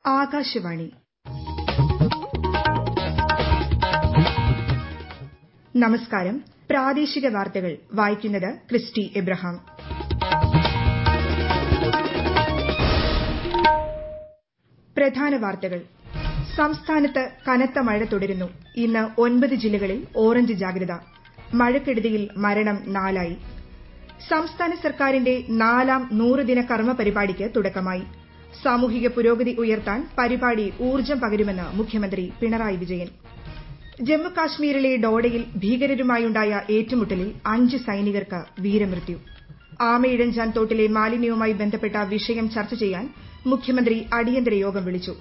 ആകാശവാണി നമസ്കാരം പ്രാദേശിക വാർത്തകൾ വായിക്കുന്നത് ക്രിസ്റ്റി എബ്രഹാം പ്രധാന വാർത്തകൾ സംസ്ഥാനത്ത് കനത്ത മഴ തുടരുന്നു ഇന്ന് ഒൻപത് ജില്ലകളിൽ ഓറഞ്ച് ജാഗ്രത മഴക്കെടുതിയിൽ മരണം നാലായി സംസ്ഥാന സർക്കാരിന്റെ നാലാം നൂറുദിന കർമ്മ പരിപാടിക്ക് തുടക്കമായി സാമൂഹിക പുരോഗതി ഉയർത്താൻ പരിപാടി ഊർജ്ജം പകരുമെന്ന് മുഖ്യമന്ത്രി പിണറായി വിജയൻ ജമ്മു കാശ്മീരിലെ ഡോഡയിൽ ഭീകരരുമായുണ്ടായ ഏറ്റുമുട്ടലിൽ അഞ്ച് സൈനികർക്ക് വീരമൃത്യു ആമയിഴഞ്ചാൻ തോട്ടിലെ മാലിന്യവുമായി ബന്ധപ്പെട്ട വിഷയം ചർച്ച ചെയ്യാൻ മുഖ്യമന്ത്രി അടിയന്തര യോഗം വിളിച്ചു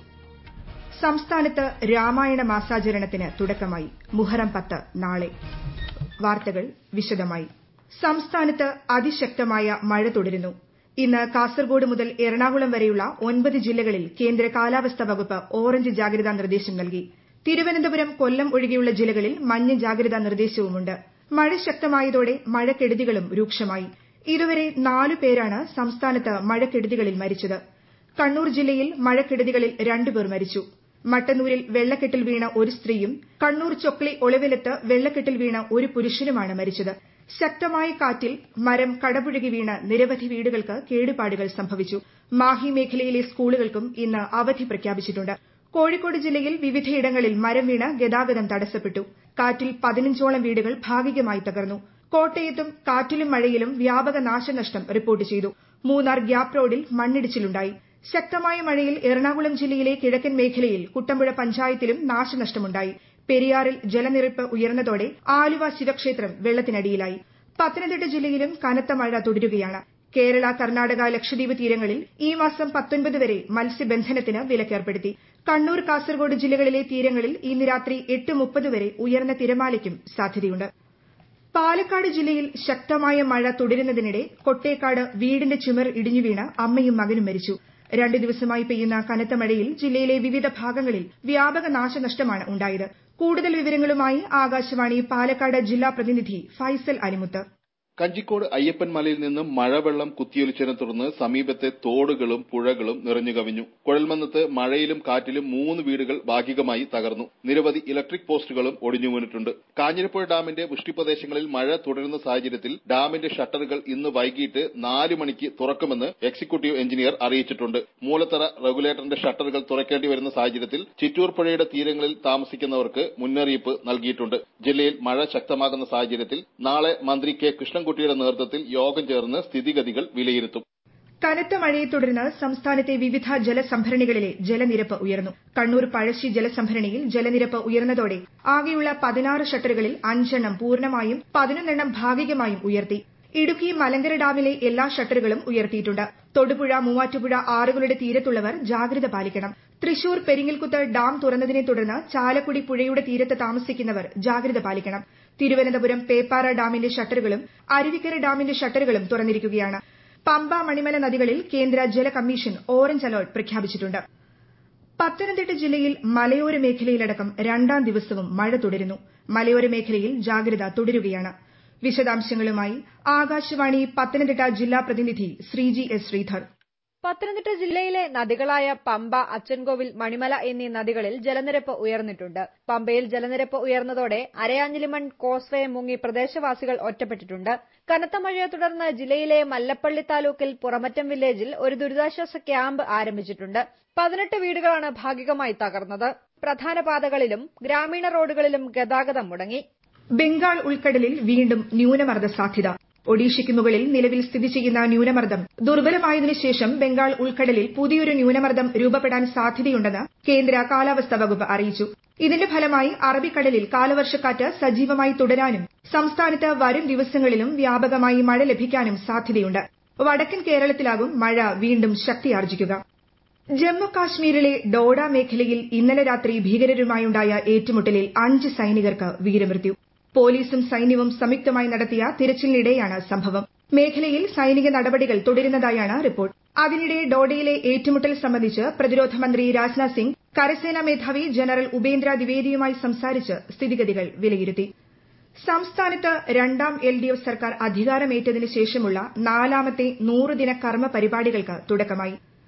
സംസ്ഥാനത്ത് രാമായണ മാസാചരണത്തിന് തുടക്കമായി മുഹറം പത്ത് നാളെ വാർത്തകൾ വിശദമായി സംസ്ഥാനത്ത് അതിശക്തമായ മഴ തുടരുന്നു ഇന്ന് കാസർഗോഡ് മുതൽ എറണാകുളം വരെയുള്ള ഒൻപത് ജില്ലകളിൽ കേന്ദ്ര കാലാവസ്ഥാ വകുപ്പ് ഓറഞ്ച് ജാഗ്രതാ നിർദ്ദേശം നൽകി തിരുവനന്തപുരം കൊല്ലം ഒഴികെയുള്ള ജില്ലകളിൽ മഞ്ഞ ജാഗ്രതാ നിർദ്ദേശവുമുണ്ട് മഴ ശക്തമായതോടെ മഴക്കെടുതികളും രൂക്ഷമായി ഇതുവരെ നാലു പേരാണ് സംസ്ഥാനത്ത് മഴക്കെടുതികളിൽ മരിച്ചത് കണ്ണൂർ ജില്ലയിൽ മഴക്കെടുതികളിൽ രണ്ടുപേർ മരിച്ചു മട്ടന്നൂരിൽ വെള്ളക്കെട്ടിൽ വീണ ഒരു സ്ത്രീയും കണ്ണൂർ ചൊക്ലി ഒളിവിലത്ത് വെള്ളക്കെട്ടിൽ വീണ ഒരു പുരുഷനുമാണ് മരിച്ചത് ശക്തമായ കാറ്റിൽ മരം കടപുഴകി വീണ് നിരവധി വീടുകൾക്ക് കേടുപാടുകൾ സംഭവിച്ചു മാഹി മേഖലയിലെ സ്കൂളുകൾക്കും ഇന്ന് അവധി പ്രഖ്യാപിച്ചിട്ടുണ്ട് കോഴിക്കോട് ജില്ലയിൽ വിവിധയിടങ്ങളിൽ മരം വീണ് ഗതാഗതം തടസ്സപ്പെട്ടു കാറ്റിൽ പതിനഞ്ചോളം വീടുകൾ ഭാഗികമായി തകർന്നു കോട്ടയത്തും കാറ്റിലും മഴയിലും വ്യാപക നാശനഷ്ടം റിപ്പോർട്ട് ചെയ്തു മൂന്നാർ ഗ്യാപ് റോഡിൽ മണ്ണിടിച്ചിലുണ്ടായി ശക്തമായ മഴയിൽ എറണാകുളം ജില്ലയിലെ കിഴക്കൻ മേഖലയിൽ കുട്ടമ്പുഴ പഞ്ചായത്തിലും നാശനഷ്ടമുണ്ടായി പെരിയാറിൽ ജലനിരപ്പ് ഉയർന്നതോടെ ആലുവ ശിവക്ഷേത്രം വെള്ളത്തിനടിയിലായി പത്തനംതിട്ട ജില്ലയിലും കനത്ത മഴ തുടരുകയാണ് കേരള കർണാടക ലക്ഷദ്വീപ് തീരങ്ങളിൽ ഈ മാസം പത്തൊൻപത് വരെ മത്സ്യബന്ധനത്തിന് വിലക്കേർപ്പെടുത്തി കണ്ണൂർ കാസർഗോഡ് ജില്ലകളിലെ തീരങ്ങളിൽ ഇന്ന് രാത്രി എട്ട് മുപ്പത് വരെ ഉയർന്ന തിരമാലയ്ക്കും സാധ്യതയുണ്ട് പാലക്കാട് ജില്ലയിൽ ശക്തമായ മഴ തുടരുന്നതിനിടെ കൊട്ടേക്കാട് വീടിന്റെ ചുമർ ഇടിഞ്ഞു വീണ് അമ്മയും മകനും മരിച്ചു രണ്ടു ദിവസമായി പെയ്യുന്ന കനത്ത മഴയിൽ ജില്ലയിലെ വിവിധ ഭാഗങ്ങളിൽ വ്യാപക നാശനഷ്ടമാണ് ഉണ്ടായത് കൂടുതൽ വിവരങ്ങളുമായി ആകാശവാണി പാലക്കാട് ജില്ലാ പ്രതിനിധി ഫൈസൽ അലിമുത്ത് കഞ്ചിക്കോട് അയ്യപ്പൻ മലയിൽ നിന്നും മഴവെള്ളം കുത്തിയൊലിച്ചതിനെ തുടർന്ന് സമീപത്തെ തോടുകളും പുഴകളും നിറഞ്ഞു കവിഞ്ഞു കുഴൽമന്നത്ത് മഴയിലും കാറ്റിലും മൂന്ന് വീടുകൾ ഭാഗികമായി തകർന്നു നിരവധി ഇലക്ട്രിക് പോസ്റ്റുകളും ഒടിഞ്ഞു വീണിട്ടുണ്ട് കാഞ്ഞിരപ്പുഴ ഡാമിന്റെ വൃഷ്ടിപ്രദേശങ്ങളിൽ മഴ തുടരുന്ന സാഹചര്യത്തിൽ ഡാമിന്റെ ഷട്ടറുകൾ ഇന്ന് വൈകിട്ട് നാല് മണിക്ക് തുറക്കുമെന്ന് എക്സിക്യൂട്ടീവ് എഞ്ചിനീയർ അറിയിച്ചിട്ടുണ്ട് മൂലത്തറ റെഗുലേറ്ററിന്റെ ഷട്ടറുകൾ തുറക്കേണ്ടി വരുന്ന സാഹചര്യത്തിൽ ചിറ്റൂർ പുഴയുടെ തീരങ്ങളിൽ താമസിക്കുന്നവർക്ക് മുന്നറിയിപ്പ് നൽകിയിട്ടുണ്ട് ജില്ലയിൽ മഴ ശക്തമാകുന്ന സാഹചര്യത്തിൽ നാളെ മന്ത്രി കെ കൃഷ്ണൻ കുട്ടിയുടെ നേതൃത്വത്തിൽ യോഗം ചേർന്ന് സ്ഥിതിഗതികൾ വിലയിരുത്തും കനത്ത മഴയെ തുടർന്ന് സംസ്ഥാനത്തെ വിവിധ ജലസംഭരണികളിലെ ജലനിരപ്പ് ഉയർന്നു കണ്ണൂർ പഴശ്ശി ജലസംഭരണിയിൽ ജലനിരപ്പ് ഉയർന്നതോടെ ആകെയുള്ള പതിനാറ് ഷട്ടറുകളിൽ അഞ്ചെണ്ണം പൂർണ്ണമായും പതിനൊന്നെണ്ണം ഭാഗികമായും ഉയർത്തി ഇടുക്കി മലങ്കര ഡാമിലെ എല്ലാ ഷട്ടറുകളും ഉയർത്തിയിട്ടുണ്ട് തൊടുപുഴ മൂവാറ്റുപുഴ ആറുകളുടെ തീരത്തുള്ളവർ ജാഗ്രത പാലിക്കണം തൃശൂർ പെരിങ്ങൽകുത്ത് ഡാം തുറന്നതിനെ തുടർന്ന് ചാലക്കുടി പുഴയുടെ തീരത്ത് താമസിക്കുന്നവർ ജാഗ്രത പാലിക്കണം തിരുവനന്തപുരം പേപ്പാറ ഡാമിന്റെ ഷട്ടറുകളും അരുവിക്കര ഡാമിന്റെ ഷട്ടറുകളും തുറന്നിരിക്കുകയാണ് പമ്പ മണിമല നദികളിൽ കേന്ദ്ര ജല കമ്മീഷൻ ഓറഞ്ച് അലർട്ട് പ്രഖ്യാപിച്ചിട്ടുണ്ട് പത്തനംതിട്ട ജില്ലയിൽ മലയോര മേഖലയിലടക്കം രണ്ടാം ദിവസവും മഴ തുടരുന്നു മലയോര മേഖലയിൽ ജാഗ്രത തുടരുകയാണ് വിശദാംശങ്ങളുമായി ആകാശവാണി പത്തനംതിട്ട ജില്ലാ പ്രതിനിധി ശ്രീജി എസ് ശ്രീധർ പത്തനംതിട്ട ജില്ലയിലെ നദികളായ പമ്പ അച്ചൻകോവിൽ മണിമല എന്നീ നദികളിൽ ജലനിരപ്പ് ഉയർന്നിട്ടുണ്ട് പമ്പയിൽ ജലനിരപ്പ് ഉയർന്നതോടെ അരയാഞ്ഞിലിമൺ കോസ്വേ മുങ്ങി പ്രദേശവാസികൾ ഒറ്റപ്പെട്ടിട്ടുണ്ട് കനത്ത മഴയെ തുടർന്ന് ജില്ലയിലെ മല്ലപ്പള്ളി താലൂക്കിൽ പുറമറ്റം വില്ലേജിൽ ഒരു ദുരിതാശ്വാസ ക്യാമ്പ് ആരംഭിച്ചിട്ടുണ്ട് പതിനെട്ട് വീടുകളാണ് ഭാഗികമായി തകർന്നത് പ്രധാന പാതകളിലും ഗ്രാമീണ റോഡുകളിലും ഗതാഗതം മുടങ്ങി ബംഗാൾ ഉൾക്കടലിൽ വീണ്ടും ന്യൂനമർദ്ദ സാധ്യത ഒഡീഷയ്ക്ക് മുകളിൽ നിലവിൽ സ്ഥിതി ചെയ്യുന്ന ന്യൂനമർദ്ദം ദുർബലമായതിനു ശേഷം ബംഗാൾ ഉൾക്കടലിൽ പുതിയൊരു ന്യൂനമർദ്ദം രൂപപ്പെടാൻ സാധ്യതയുണ്ടെന്ന് കേന്ദ്ര കാലാവസ്ഥാ വകുപ്പ് അറിയിച്ചു ഇതിന്റെ ഫലമായി അറബിക്കടലിൽ കാലവർഷക്കാറ്റ് സജീവമായി തുടരാനും സംസ്ഥാനത്ത് വരും ദിവസങ്ങളിലും വ്യാപകമായി മഴ ലഭിക്കാനും സാധ്യതയുണ്ട് വടക്കൻ കേരളത്തിലാകും മഴ വീണ്ടും ശക്തിയാർജിക്കുക ജമ്മു കാശ്മീരിലെ ഡോഡ മേഖലയിൽ ഇന്നലെ രാത്രി ഭീകരരുമായുണ്ടായ ഏറ്റുമുട്ടലിൽ അഞ്ച് സൈനികർക്ക് വീരമൃത്യു പോലീസും സൈന്യവും സംയുക്തമായി നടത്തിയ തിരച്ചിലിനിടെയാണ് സംഭവം മേഖലയിൽ സൈനിക നടപടികൾ തുടരുന്നതായാണ് റിപ്പോർട്ട് അതിനിടെ ഡോഡയിലെ ഏറ്റുമുട്ടൽ സംബന്ധിച്ച് പ്രതിരോധ മന്ത്രി രാജ്നാഥ് സിംഗ് കരസേനാ മേധാവി ജനറൽ ഉപേന്ദ്ര ദ്വിവേദിയുമായി സംസാരിച്ച് സ്ഥിതിഗതികൾ വിലയിരുത്തി സംസ്ഥാനത്ത് രണ്ടാം എൽ ഡി എഫ് സർക്കാർ അധികാരമേറ്റതിന് ശേഷമുള്ള നാലാമത്തെ നൂറുദിന കർമ്മ പരിപാടികൾക്ക് തുടക്കമായി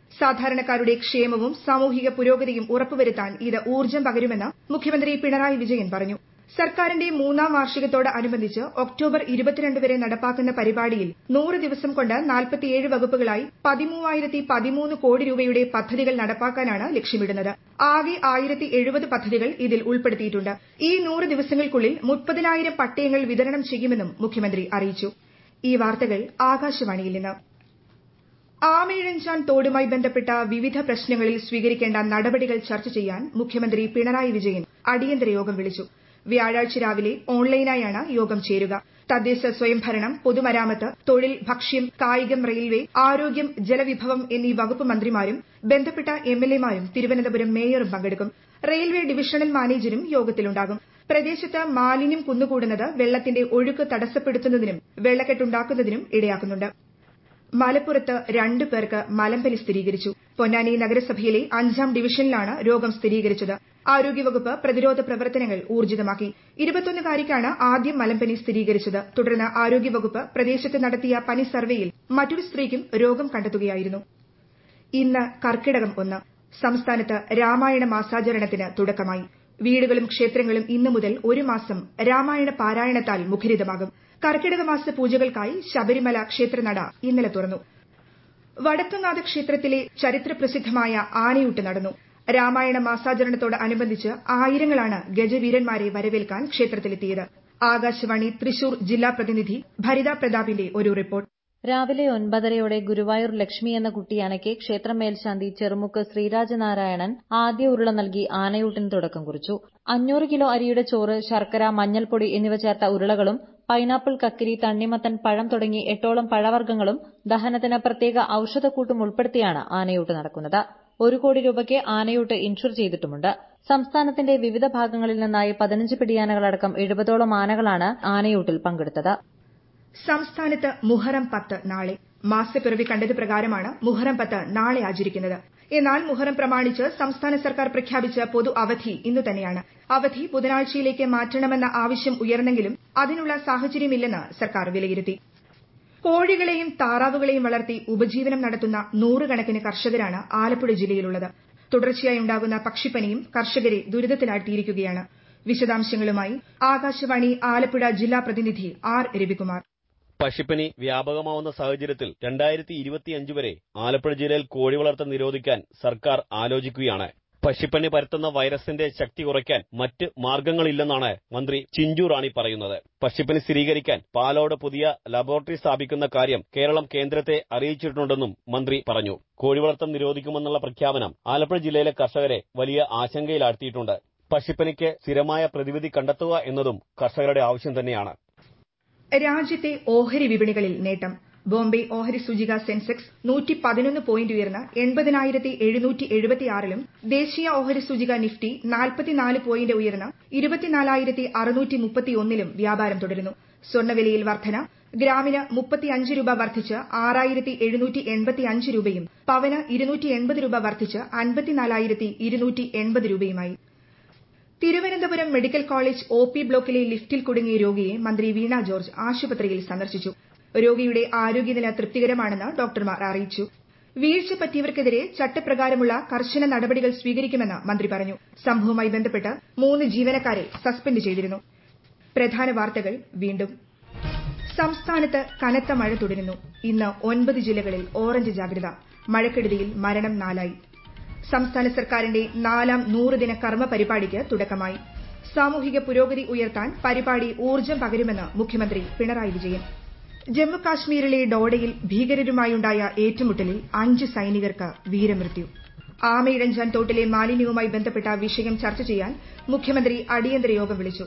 സാധാരണക്കാരുടെ ക്ഷേമവും സാമൂഹിക പുരോഗതിയും ഉറപ്പുവരുത്താൻ ഇത് ഊർജ്ജം പകരുമെന്ന് മുഖ്യമന്ത്രി പിണറായി വിജയൻ പറഞ്ഞു സർക്കാരിന്റെ മൂന്നാം വാർഷികത്തോടനുബന്ധിച്ച് ഒക്ടോബർ ഇരുപത്തിരണ്ട് വരെ നടപ്പാക്കുന്ന പരിപാടിയിൽ നൂറ് ദിവസം കൊണ്ട് നാൽപ്പത്തിയേഴ് വകുപ്പുകളായി പതിമൂവായിരത്തി പതിമൂന്ന് കോടി രൂപയുടെ പദ്ധതികൾ നടപ്പാക്കാനാണ് ലക്ഷ്യമിടുന്നത് ആകെ ആയിരത്തി എഴുപത് പദ്ധതികൾ ഇതിൽ ഉൾപ്പെടുത്തിയിട്ടുണ്ട് ഈ നൂറ് ദിവസങ്ങൾക്കുള്ളിൽ മുപ്പതിനായിരം പട്ടയങ്ങൾ വിതരണം ചെയ്യുമെന്നും മുഖ്യമന്ത്രി അറിയിച്ചു ഈ വാർത്തകൾ ആകാശവാണിയിൽ നിന്ന് ആമയിഴഞ്ചാൻ തോടുമായി ബന്ധപ്പെട്ട വിവിധ പ്രശ്നങ്ങളിൽ സ്വീകരിക്കേണ്ട നടപടികൾ ചർച്ച ചെയ്യാൻ മുഖ്യമന്ത്രി പിണറായി വിജയൻ അടിയന്തര യോഗം വിളിച്ചു വ്യാഴാഴ്ച രാവിലെ ഓൺലൈനായാണ് യോഗം ചേരുക തദ്ദേശ സ്വയംഭരണം പൊതുമരാമത്ത് തൊഴിൽ ഭക്ഷ്യം കായികം റെയിൽവേ ആരോഗ്യം ജലവിഭവം എന്നീ വകുപ്പ് മന്ത്രിമാരും ബന്ധപ്പെട്ട എംഎൽഎമാരും തിരുവനന്തപുരം മേയറും പങ്കെടുക്കും റെയിൽവേ ഡിവിഷണൽ മാനേജരും യോഗത്തിലുണ്ടാകും പ്രദേശത്ത് മാലിന്യം കുന്നുകൂടുന്നത് വെള്ളത്തിന്റെ ഒഴുക്ക് തടസ്സപ്പെടുത്തുന്നതിനും വെള്ളക്കെട്ടുണ്ടാക്കുന്നതിനും ഇടയാക്കുന്നുണ്ട് മലപ്പുറത്ത് രണ്ടു പേർക്ക് മലമ്പനി സ്ഥിരീകരിച്ചു പൊന്നാനി നഗരസഭയിലെ അഞ്ചാം ഡിവിഷനിലാണ് രോഗം സ്ഥിരീകരിച്ചത് ആരോഗ്യവകുപ്പ് പ്രതിരോധ പ്രവർത്തനങ്ങൾ ഊർജിതമാക്കി ഇരുപത്തൊന്നുകാരിക്കാണ് ആദ്യം മലമ്പനി സ്ഥിരീകരിച്ചത് തുടർന്ന് ആരോഗ്യവകുപ്പ് പ്രദേശത്ത് നടത്തിയ പനി സർവേയിൽ മറ്റൊരു സ്ത്രീക്കും രോഗം കണ്ടെത്തുകയായിരുന്നു ഇന്ന് കർക്കിടകം ഒന്ന് സംസ്ഥാനത്ത് രാമായണ മാസാചരണത്തിന് തുടക്കമായി വീടുകളും ക്ഷേത്രങ്ങളും ഇന്നു മുതൽ ഒരു മാസം രാമായണ പാരായണത്താൽ മുഖരിതമാകും കർക്കിടക മാസ പൂജകൾക്കായി ശബരിമല ക്ഷേത്രനട ഇന്നലെ തുറന്നു വടക്കുംനാഥ ക്ഷേത്രത്തിലെ ചരിത്രപ്രസിദ്ധമായ ആനയൂട്ട് നടന്നു രാമായണ മാസാചരണത്തോടനുബന്ധിച്ച് ആയിരങ്ങളാണ് ഗജവീരന്മാരെ വരവേൽക്കാൻ ക്ഷേത്രത്തിലെത്തിയത് ആകാശവാണി തൃശൂർ ജില്ലാ പ്രതിനിധി ഭരിത പ്രതാപിന്റെ ഒരു റിപ്പോർട്ട് രാവിലെ ഒൻപതരയോടെ ഗുരുവായൂർ ലക്ഷ്മി എന്ന കുട്ടിയാനയ്ക്ക് ക്ഷേത്രം മേൽശാന്തി ചെറുമുക്ക് ശ്രീരാജനാരായണൻ ആദ്യ ഉരുള നൽകി ആനയൂട്ടിന് തുടക്കം കുറിച്ചു അഞ്ഞൂറ് കിലോ അരിയുടെ ചോറ് ശർക്കര മഞ്ഞൾപ്പൊടി എന്നിവ ചേർത്ത ഉരുളകളും പൈനാപ്പിൾ കക്കിരി തണ്ണിമത്തൻ പഴം തുടങ്ങി എട്ടോളം പഴവർഗ്ഗങ്ങളും ദഹനത്തിന് പ്രത്യേക ഔഷധക്കൂട്ടും ഉൾപ്പെടുത്തിയാണ് ആനയൂട്ട് നടക്കുന്നത് ഒരു കോടി രൂപയ്ക്ക് ആനയൂട്ട് ഇൻഷുർ ചെയ്തിട്ടുമുണ്ട് സംസ്ഥാനത്തിന്റെ വിവിധ ഭാഗങ്ങളിൽ നിന്നായി പതിനഞ്ച് പിടിയാനകളടക്കം എഴുപതോളം ആനകളാണ് ആനയൂട്ടിൽ പങ്കെടുത്തത് സംസ്ഥാനത്ത് മുഹറം പത്ത് നാളെ മാസപ്പിറവി കണ്ടത് പ്രകാരമാണ് മുഹറം പത്ത് നാളെ ആചരിക്കുന്നത് എന്നാൽ മുഹറം പ്രമാണിച്ച് സംസ്ഥാന സർക്കാർ പ്രഖ്യാപിച്ച പൊതു അവധി ഇന്നു തന്നെയാണ് അവധി ബുധനാഴ്ചയിലേക്ക് മാറ്റണമെന്ന ആവശ്യം ഉയർന്നെങ്കിലും അതിനുള്ള സാഹചര്യമില്ലെന്ന് സർക്കാർ വിലയിരുത്തി കോഴികളെയും താറാവുകളെയും വളർത്തി ഉപജീവനം നടത്തുന്ന നൂറുകണക്കിന് കർഷകരാണ് ആലപ്പുഴ ജില്ലയിലുള്ളത് തുടർച്ചയായി ഉണ്ടാകുന്ന പക്ഷിപ്പനിയും കർഷകരെ ദുരിതത്തിലാഴ്ത്തിയിരിക്കുകയാണ് വിശദാംശങ്ങളുമായി ആകാശവാണി ആലപ്പുഴ ജില്ലാ പ്രതിനിധി ആർ രവികുമാർ പക്ഷിപ്പനി വ്യാപകമാവുന്ന സാഹചര്യത്തിൽ രണ്ടായിരത്തി ഇരുപത്തിയഞ്ച് വരെ ആലപ്പുഴ ജില്ലയിൽ കോഴി വളർത്തൽ നിരോധിക്കാൻ സർക്കാർ ആലോചിക്കുകയാണ് പക്ഷിപ്പനി പരത്തുന്ന വൈറസിന്റെ ശക്തി കുറയ്ക്കാൻ മറ്റ് മാർഗങ്ങളില്ലെന്നാണ് മന്ത്രി ചിഞ്ചു റാണി പറയുന്നത് പക്ഷിപ്പനി സ്ഥിരീകരിക്കാൻ പാലോട് പുതിയ ലബോറട്ടറി സ്ഥാപിക്കുന്ന കാര്യം കേരളം കേന്ദ്രത്തെ അറിയിച്ചിട്ടുണ്ടെന്നും മന്ത്രി പറഞ്ഞു കോഴി വളർത്തൽ നിരോധിക്കുമെന്നുള്ള പ്രഖ്യാപനം ആലപ്പുഴ ജില്ലയിലെ കർഷകരെ വലിയ ആശങ്കയിലാഴ്ത്തിയിട്ടുണ്ട് പക്ഷിപ്പനിക്ക് സ്ഥിരമായ പ്രതിവിധി കണ്ടെത്തുക എന്നതും കർഷകരുടെ ആവശ്യം തന്നെയാണ് രാജ്യത്തെ ഓഹരി വിപണികളിൽ നേട്ടം ബോംബെ ഓഹരി സൂചിക സെൻസെക്സ് നൂറ്റി പതിനൊന്ന് പോയിന്റ് ഉയർന്ന് എൺപതിനായിരത്തി എഴുന്നൂറ്റി എഴുപത്തിയാറിലും ദേശീയ ഓഹരി സൂചിക നിഫ്റ്റി നാൽപ്പത്തിനാല് പോയിന്റ് ഉയർന്ന് ഇരുപത്തിനാലായിരത്തി അറുന്നൂറ്റി മുപ്പത്തിയൊന്നിലും വ്യാപാരം തുടരുന്നു സ്വർണ്ണവിലയിൽ വർധന ഗ്രാമിന് മുപ്പത്തിയഞ്ച് രൂപ വർദ്ധിച്ച് ആറായിരത്തി എഴുന്നൂറ്റി എൺപത്തിയഞ്ച് രൂപയും പവന് ഇരുന്നൂറ്റി എൺപത് രൂപ വർദ്ധിച്ച് അൻപത്തിനാലായിരത്തി ഇരുന്നൂറ്റി എൺപത് രൂപയുമായി Thiruvananthapuram medical college O P ബ്ലോക്കിലെ ലിഫ്റ്റിൽ കുടുങ്ങിയ രോഗിയെ മന്ത്രി വീണ ജോർജ് ആശുപത്രിയിൽ സന്ദർശിച്ചു രോഗിയുടെ ആരോഗ്യനില തൃപ്തികരമാണെന്ന് ഡോക്ടർമാർ അറിയിച്ചു വീഴ്ച പറ്റിയവർക്കെതിരെ ചട്ടപ്രകാരമുള്ള കർശന നടപടികൾ സ്വീകരിക്കുമെന്ന് മന്ത്രി പറഞ്ഞു സംഭവവുമായി ബന്ധപ്പെട്ട് മൂന്ന് ജീവനക്കാരെ സസ്പെൻഡ് ചെയ്തിരുന്നു പ്രധാന വാർത്തകൾ വീണ്ടും സംസ്ഥാനത്ത് കനത്ത മഴ തുടരുന്നു ഇന്ന് ഒൻപത് ജില്ലകളിൽ ഓറഞ്ച് ജാഗ്രത മഴക്കെടുതിയിൽ മരണം നാലായി സംസ്ഥാന സർക്കാരിന്റെ നാലാം നൂറ് ദിന കർമ്മ പരിപാടിക്ക് തുടക്കമായി സാമൂഹിക പുരോഗതി ഉയർത്താൻ പരിപാടി ഊർജ്ജം പകരുമെന്ന് മുഖ്യമന്ത്രി പിണറായി വിജയൻ ജമ്മു കാശ്മീരിലെ ഡോഡയിൽ ഭീകരരുമായുണ്ടായ ഏറ്റുമുട്ടലിൽ അഞ്ച് സൈനികർക്ക് വീരമൃത്യു ആമയിഴഞ്ചാൻ തോട്ടിലെ മാലിന്യവുമായി ബന്ധപ്പെട്ട വിഷയം ചർച്ച ചെയ്യാൻ മുഖ്യമന്ത്രി അടിയന്തര യോഗം വിളിച്ചു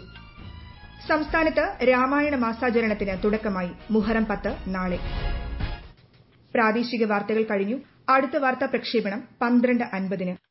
സംസ്ഥാനത്ത് രാമായണ മാസാചരണത്തിന് തുടക്കമായി മുഹറം പത്ത് നാളെ പ്രാദേശിക വാർത്തകൾ കഴിഞ്ഞു അടുത്ത വാർത്താ പ്രക്ഷേപണം പന്ത്രണ്ട് അൻപതിന്